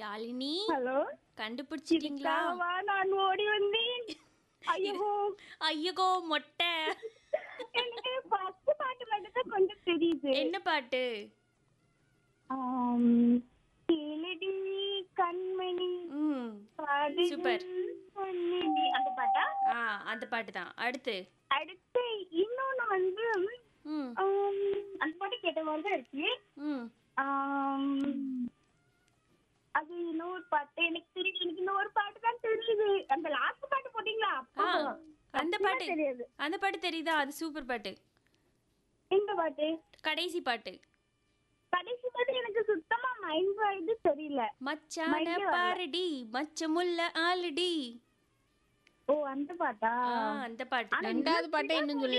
Yazhini hello கண்டுபிடிச்சிட்டீங்களா இதுக்காகவா நான் ஓடி வந்தேன் ஐயோ ஐயகோ மொட்டை எனக்கு ஃபர்ஸ்ட் பாட்டு மட்டும் தான் கொஞ்சம் தெரியுது என்ன பாட்டு ஆம், கேளடி கண்மணி ம் பாடுது Super. பொன்னிதி. அந்த பாட்டா ஆ அந்த பாட்டு தான் அடுத்து அடுத்து இன்னொன்னு வந்து ம் ஆம், அந்த பாட்டு கேட்ட மாதிரி தான் இருக்கு ம் ஆம், அது இன்னொரு பாட்டு எனக்கு தெரியுது எனக்கு இன்னொரு பாட்டு தான் தெரியுது அந்த லாஸ்ட் பாட்டு போட்டீங்களா ஆ அப்போ அந்த சத்தியமா பாட்டு தெரியாது அந்த பாட்டு தெரியுதா அது சூப்பர் பாட்டு இந்த பாட்டு கடைசி பாட்டு கடைசி பாட்டு எனக்கு சுத்தமா மைண்ட் இது தெரியல மச்சான மைண்டே வரல. பாருடி மச்சமுல்ல ஆல்ரெடி ஓ அந்த பாட்டா அந்த பாட்டு ஆனா ரெண்டாவது பாட்டை இன்னும் சொல்லி